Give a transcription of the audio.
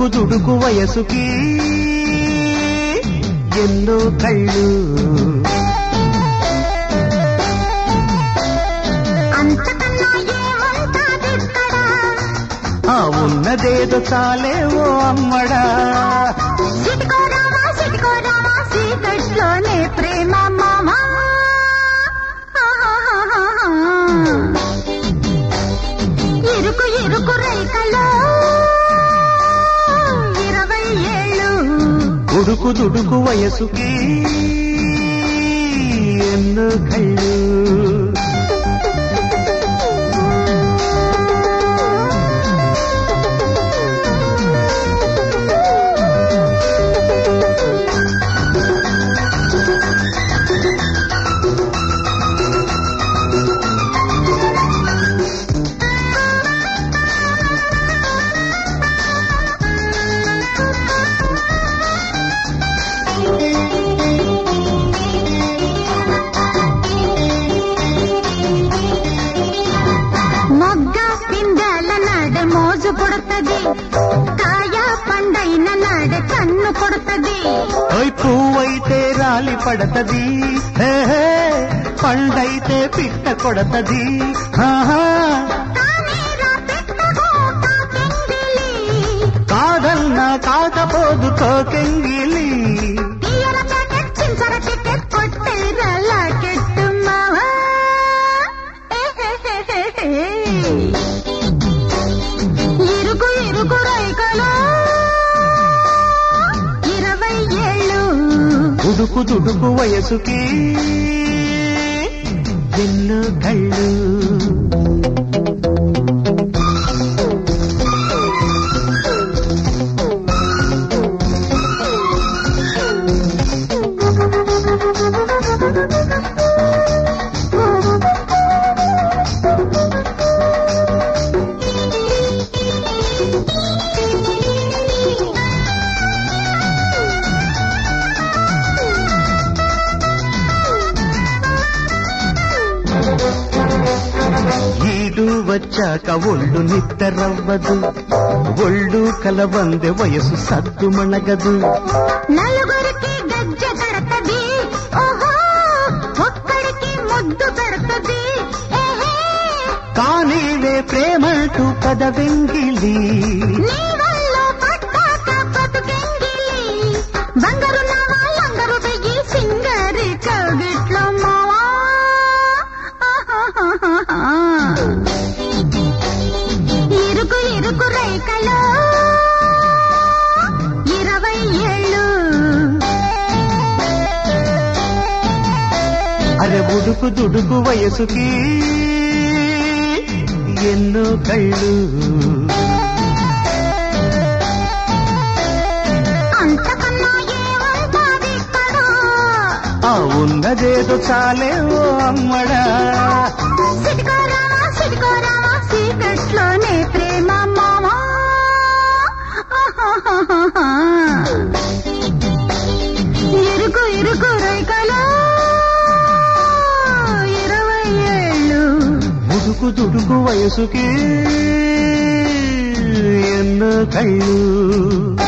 ఉడుకు దుడుకు వయసుకి ఎన్నో కళ్ళు అంతకన్నా ఏముంటాదిక్కడ ఆ ఉన్నదేదో చాలే ఓ అమ్మడా సిటికోరామా సిటికోరామా సీకట్లోనే ప్రేమ మామా ఇరుకు ఇరుకు రైకలో ఇరవై ఏళ్ళు ఉడుకు దుడుకు వయసుకి ఎన్నో కళ్ళు మొగ్గ పిందెల నాడ మోజు పుడుతుంది కాయ పండైన నాడ కన్ను పుడుతుంది ఓయ్ పువ్వైతే రాలి పడతది హే హే, పండైతే పిట్ట కొడతది ఆహా, కానీరా పెట్టగో కాకెంగిలి కాదన్నా కాకపోదు కోకెంగిలి తీయల ప్యాకెట్ చించర టికెట్ కొట్టేరా లాకెట్ మావా ఇరుకు ఇరుకు రైకలో ఇరవై ఏళ్ళు ఉడుకు దుడుకు వయసుకి ఎన్నో కళ్ళు ఈడు వచ్చాక ఒళ్ళు నిద్రవ్వదు ఒళ్ళు కలవందె వయసు సద్దు మణగదు నలుగురికి గజ్జ కడతది ఓహో ఒక్కడికి ముద్దు పెడతది ఏహే కానీవే ప్రేమంటూ పదవెంగిలి నీ వల్ల పట్టాక బతుకెంగిలి బంగారు నావా లంగరు వెయ్యి సింగరి కవిట్లో మావా ఇరుకు ఇరుకు రైకలో ఇరవై ఏళ్ళు అరే ఉడుకు దుడుకు వయసుకి ఎన్నో కళ్ళు అంతకన్నా ఏముంటాది ఇక్కడ ఆ ఉన్నదేదో చాలే ఓ అమ్మడా సిటికోరామా సిటికోరామా సీకట్లోనే ప్రేమ మామా ఇరుకు ఇరుకు రైకలో ఇరవై ఏళ్ళు ఉడుకు దుడుకు వయసుకి ఎన్నో కళ్ళు